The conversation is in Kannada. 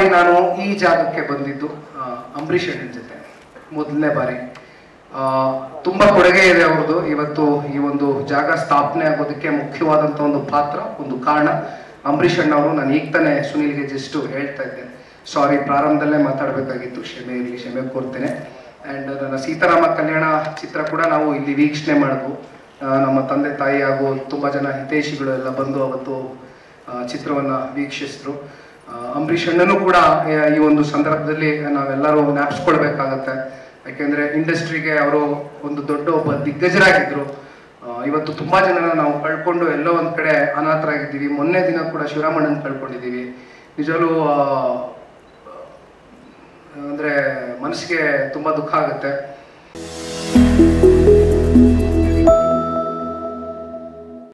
ಬಾರಿ ನಾನು ಈ ಜಾಗಕ್ಕೆ ಬಂದಿದ್ದು ಆ, ಅಂಬರೀಷ್ ಅಣ್ಣನ ಜೊತೆ ಮೊದಲನೇ ಬಾರಿ ಆ, ತುಂಬಾ ಕೊಡುಗೆ ಇದೆ ಅವ್ರದ್ದು ಇವತ್ತು ಈ ಒಂದು ಜಾಗ ಸ್ಥಾಪನೆ ಆಗೋದಕ್ಕೆ ಮುಖ್ಯವಾದಂತ ಒಂದು ಪಾತ್ರ ಒಂದು ಕಾರಣ ಅಂಬರೀಷ್ ಅಣ್ಣ ಅವರು ನಾನು ಈಗ ತಾನೇ ಸುನೀಲ್ಗೆ ಜಸ್ಟ್ ಹೇಳ್ತಾ ಇದ್ದೆ ಸಾರಿ ಪ್ರಾರಂಭದಲ್ಲೇ ಮಾತಾಡಬೇಕಾಗಿತ್ತು ಕ್ಷಮೆ ಇರಲಿ ಕ್ಷಮೆ ಕೋರ್ತೇನೆ ಆ್ಯಂಡ್ ನನ್ನ ಸೀತಾರಾಮ ಕಲ್ಯಾಣ ಚಿತ್ರ ಕೂಡ ನಾವು ಇಲ್ಲಿ ವೀಕ್ಷಣೆ ಮಾಡಿದ್ವು ಆ, ನಮ್ಮ ತಂದೆ ತಾಯಿ ಹಾಗೂ ತುಂಬ ಜನ ಹಿತೈಷಿಗಳು ಎಲ್ಲ ಬಂದು ಅವತ್ತು ಆ, ಚಿತ್ರವನ್ನ ವೀಕ್ಷಿಸಿದ್ರು ಆ, ಅಂಬರೀಷ್ ಅಣ್ಣನೂ ಕೂಡ ಆ, ಈ ಒಂದು ಸಂದರ್ಭದಲ್ಲಿ ನಾವೆಲ್ಲರೂ ಜ್ಞಾಪಿಸ್ಕೊಳ್ಬೇಕಾಗತ್ತೆ ಯಾಕೆಂದ್ರೆ ಇಂಡಸ್ಟ್ರಿಗೆ ಅವರು ಒಂದು ದೊಡ್ಡ ಒಬ್ಬ ದಿಗ್ಗಜರಾಗಿದ್ರು ಆ, ಇವತ್ತು ತುಂಬಾ ಜನನ ನಾವು ಕಳ್ಕೊಂಡು ಎಲ್ಲೋ ಒಂದ್ ಕಡೆ ಅನಾಥರಾಗಿದ್ದೀವಿ ಮೊನ್ನೆ ದಿನ ಕೂಡ ಶಿವರಾಮಣ್ಣನ್ ಕಳ್ಕೊಂಡಿದ್ದೀವಿ ನಿಜವೂ ಆ, ಅಂದ್ರೆ ಮನಸ್ಸಿಗೆ ತುಂಬಾ ದುಃಖ ಆಗುತ್ತೆ